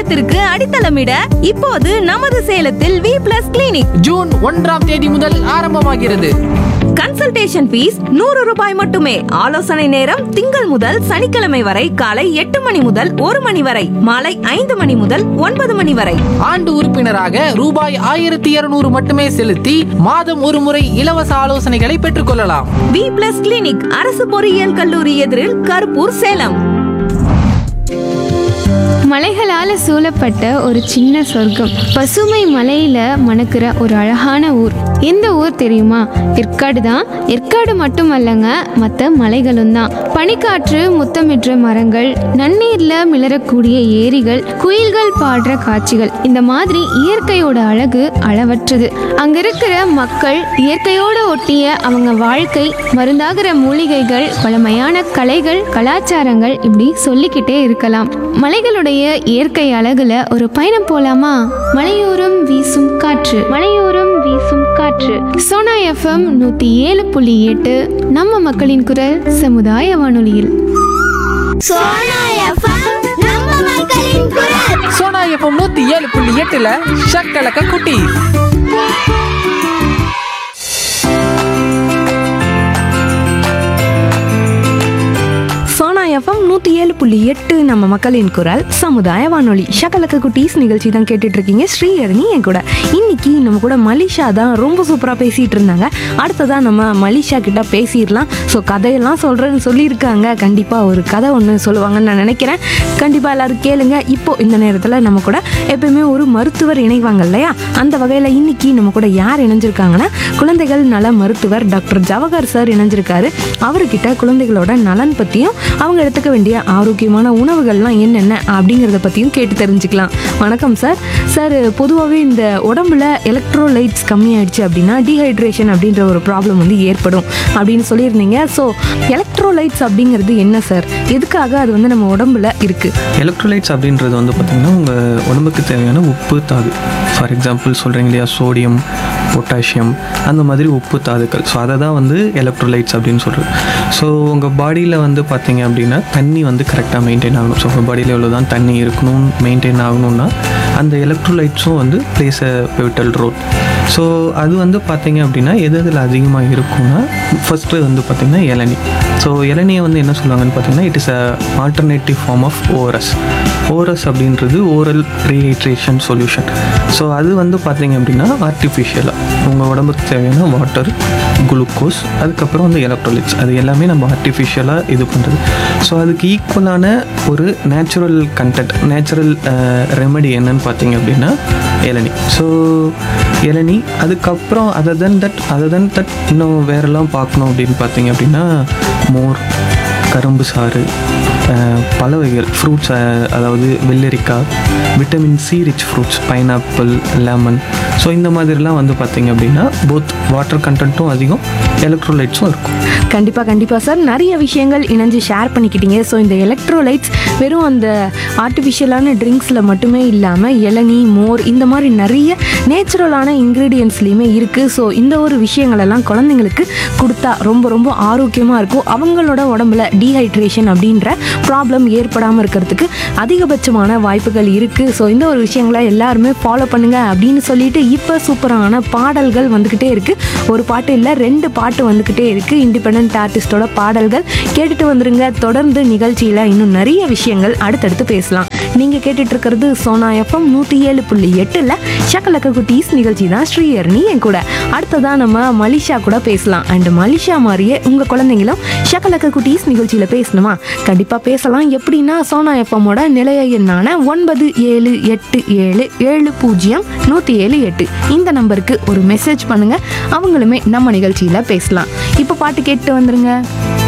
ஆரோக்கியத்திற்கு அடித்தளமிட இப்போது நமது சேலத்தில் வி பிளஸ் கிளினிக் ஜூன் ஒன்றாம் தேதி முதல் ஆரம்பமாகிறது கன்சல்டேஷன் ஃபீஸ் நூறு ரூபாய் மட்டுமே ஆலோசனை நேரம் திங்கள் முதல் சனிக்கிழமை வரை காலை எட்டு மணி முதல் ஒரு மணி வரை மாலை ஐந்து மணி முதல் ஒன்பது மணி வரை ஆண்டு உறுப்பினராக ரூபாய் ஆயிரத்தி இருநூறு மட்டுமே செலுத்தி மாதம் ஒரு முறை இலவச ஆலோசனைகளை பெற்றுக்கொள்ளலாம் வி பிளஸ் கிளினிக் அரசு பொறியியல் கல்லூரி எதிரில் கருப்பூர் சேலம் மலைகளால சூழப்பட்ட ஒரு சின்ன சொர்க்கம் பசுமை மலையில மணக்கிற ஒரு அழகான ஊர் எந்த ஊர் தெரியுமா ஏற்காடு தான் ஏற்காடு மட்டுமல்லங்க மற்ற மலைகளும் தான் பனிக்காற்று முத்தமிடுற மரங்கள் நன்னீர்ல மிளறக்கூடிய ஏரிகள் குயில்கள் பாடுற காட்சிகள் இந்த மாதிரி இயற்கையோட அழகு அளவற்றது அங்க இருக்கிற மக்கள் இயற்கையோட ஒட்டிய அவங்க வாழ்க்கை மருந்தாகிற மூலிகைகள் பழமையான கலைகள் கலாச்சாரங்கள் இப்படி சொல்லிக்கிட்டே இருக்கலாம் மலைகளுடைய இயற்கை அழகுல ஒரு பயணம் போலாமா மலையோரம் வீசும் காற்று மலையோரம் வீசும் காற்று சோனா எஃப்எம் நூத்தி ஏழு புள்ளி எட்டு நம்ம மக்களின் குரல் சமுதாய வானொலியில் சோனா எஃப்எம் நம்ம மக்களின் குரல் சோனா எஃப்எம் நூத்தி ஏழு புள்ளி எட்டுல ஷக்கலக்க குட்டி சோனா எஃப்எம் நூற்றி ஏழு புள்ளி எட்டு நம்ம மக்களின் குரல் சமுதாய வானொலி ஷகலக்க குட்டீஸ் நிகழ்ச்சி தான் கேட்டுட்டு இருக்கீங்க ஸ்ரீஹரணி என் கூட இன்னைக்கு நம்ம கூட மலிஷா தான் ரொம்ப சூப்பராக பேசிட்டு இருந்தாங்க அடுத்ததான் நம்ம மலிஷா கிட்ட பேசிடலாம் ஸோ கதையெல்லாம் சொல்கிறேன்னு சொல்லியிருக்காங்க கண்டிப்பாக ஒரு கதை ஒன்று சொல்லுவாங்கன்னு நான் நினைக்கிறேன் கண்டிப்பாக எல்லாரும் கேளுங்க இப்போ இந்த நேரத்தில் நம்ம கூட எப்பயுமே ஒரு மருத்துவர் இணைவாங்க இல்லையா அந்த வகையில் இன்னைக்கு நம்ம கூட யார் இணைஞ்சிருக்காங்கன்னா குழந்தைகள் நல மருத்துவர் டாக்டர் ஜவஹர் சார் இணைஞ்சிருக்காரு அவர்கிட்ட குழந்தைகளோட நலன் பற்றியும் அவங்க எடுத்துக்க வேண்டிய ஆரோக்கியமான உணவுகள்லாம் என்னென்ன அப்படிங்கிறத பற்றியும் கேட்டு தெரிஞ்சுக்கலாம் வணக்கம் சார் சார் பொதுவாகவே இந்த உடம்புல எலக்ட்ரோலைட்ஸ் கம்மியாயிடுச்சு அப்படின்னா டீஹைட்ரேஷன் அப்படின்ற ஒரு ப்ராப்ளம் வந்து ஏற்படும் அப்படின்னு சொல்லியிருந்தீங்க ஸோ எலக்ட்ரோலைட்ஸ் அப்படிங்கிறது என்ன சார் எதுக்காக அது வந்து நம்ம உடம்புல இருக்குது எலக்ட்ரோலைட்ஸ் அப்படின்றது வந்து பார்த்திங்கன்னா உங்கள் உடம்புக்கு தேவையான உப்பு தாது ஃபார் எக்ஸாம்பிள் சொல்கிறீங்க இல்லையா சோடியம் பொட்டாசியம் அந்த மாதிரி உப்பு தாதுக்கள் ஸோ அதை தான் வந்து எலக்ட்ரோலைட்ஸ் அப்படின்னு சொல்கிறது ஸோ உங்கள் பாடியில் வந்து பார்த்தீங்க அப்படின்னா தண்ணி வந்து கரெக்டாக மெயின்டைன் ஆகணும் ஸோ உங்கள் பாடியில் எவ்வளோ தான் தண்ணி இருக்கணும் மெயின்டைன் ஆகணும்னா அந்த எலக்ட்ரோலைட்ஸும் வந்து plays a pivotal role so அது வந்து பார்த்தீங்க அப்படின்னா எது எதில் அதிகமாக இருக்கும்னா ஃபஸ்ட்டு வந்து பார்த்திங்கன்னா இளநி ஸோ இளநியை வந்து என்ன சொல்லுவாங்கன்னு பார்த்தீங்கன்னா it is a alternative form of ORS ORS அப்படின்றது ஓரல் ரீஹைட்ரேஷன் சொல்யூஷன் ஸோ அது வந்து பார்த்தீங்க அப்படின்னா ஆர்டிஃபிஷியலாக உங்கள் உடம்புக்கு தேவையான வாட்டர் குளுக்கோஸ் அதுக்கப்புறம் வந்து எலக்ட்ரோலிட்ஸ் அது எல்லாமே நம்ம ஆர்டிஃபிஷியலாக இது பண்ணுறது ஸோ அதுக்கு ஈக்குவலான ஒரு நேச்சுரல் கண்டென்ட் நேச்சுரல் ரெமெடி என்னன்னு பார்த்தீங்க அப்படின்னா இளநி ஸோ இளநி அதுக்கப்புறம் அதை தன் தட் அதை தன் தட் இன்னும் வேறெல்லாம் பார்க்கணும் அப்படின்னு பார்த்தீங்க அப்படின்னா மோர் கரும்பு சாறு அஹ், பல வகைகள் ஃப்ரூட்ஸ் அதாவது வெள்ளரிக்காய் vitamin C rich fruits pineapple lemon so இந்த மாதிரிலாம் வந்து பார்த்தீங்க அப்படின்னா போத் வாட்டர் கண்டென்ட்டும் அதிகம் எலக்ட்ரோலைட்ஸும் இருக்கும் கண்டிப்பாக கண்டிப்பாக சார் நிறைய விஷயங்கள் இணைஞ்சு ஷேர் பண்ணிக்கிட்டீங்க ஸோ இந்த எலக்ட்ரோலைட்ஸ் வெறும் அந்த ஆர்டிஃபிஷியலான ட்ரிங்க்ஸில் மட்டுமே இல்லாமல் இளநீ மோர் இந்த மாதிரி நிறைய நேச்சுரலான இன்க்ரீடியன்ஸ்லேயுமே இருக்குது ஸோ இந்த ஒரு விஷயங்களெல்லாம் குழந்தைங்களுக்கு கொடுத்தா ரொம்ப ரொம்ப ஆரோக்கியமாக இருக்கும் அவங்களோட உடம்புல டீஹைட்ரேஷன் அப்படின்ற ப்ராப்ளம் ஏற்படாமல் இருக்கிறதுக்கு அதிகபட்சமான வாய்ப்புகள் இருக்குது ஸோ இந்த ஒரு விஷயங்களை எல்லாருமே ஃபாலோ பண்ணுங்க அப்படின்னு சொல்லிட்டு இப்போ சூப்பரான பாடல்கள் வந்துக்கிட்டே இருக்குது ஒரு பாட்டு இல்லை ரெண்டு பாட்டு வந்துக்கிட்டே இருக்குது இண்டிபெண்ட் ஆர்டிஸ்டோட பாடல்கள் கேட்டுட்டு வந்துருங்க தொடர்ந்து நிகழ்ச்சியில் இன்னும் நிறைய விஷயங்கள் அடுத்தடுத்து பேசலாம் நீங்கள் கேட்டுட்டு இருக்கிறது சோனா எஃப்எம் நூற்றி ஏழு புள்ளி எட்டில் ஷக்கலக்க குட்டீஸ் நிகழ்ச்சி தான் ஸ்ரீயர்னி என் கூட அடுத்ததான் நம்ம மலிஷா கூட பேசலாம் அண்ட் மலிஷா மாதிரியே உங்கள் குழந்தைங்களும் ஷக்கலக்க குட்டீஸ் நிகழ்ச்சியில் பேசணுமா கண்டிப்பாக பேசலாம் எப்படின்னா சோனா எஃப்எம்மோட நிலைய எண்ணான ஒன்பது ஏழு எட்டு ஏழு ஏழு பூஜ்ஜியம் நூற்றி ஏழு எட்டு இந்த நம்பருக்கு ஒரு மெசேஜ் பண்ணுங்க அவங்களுமே நம்ம நிகழ்ச்சியில் பேசலாம் இப்போ பாட்டு கேட்டு வந்துருங்க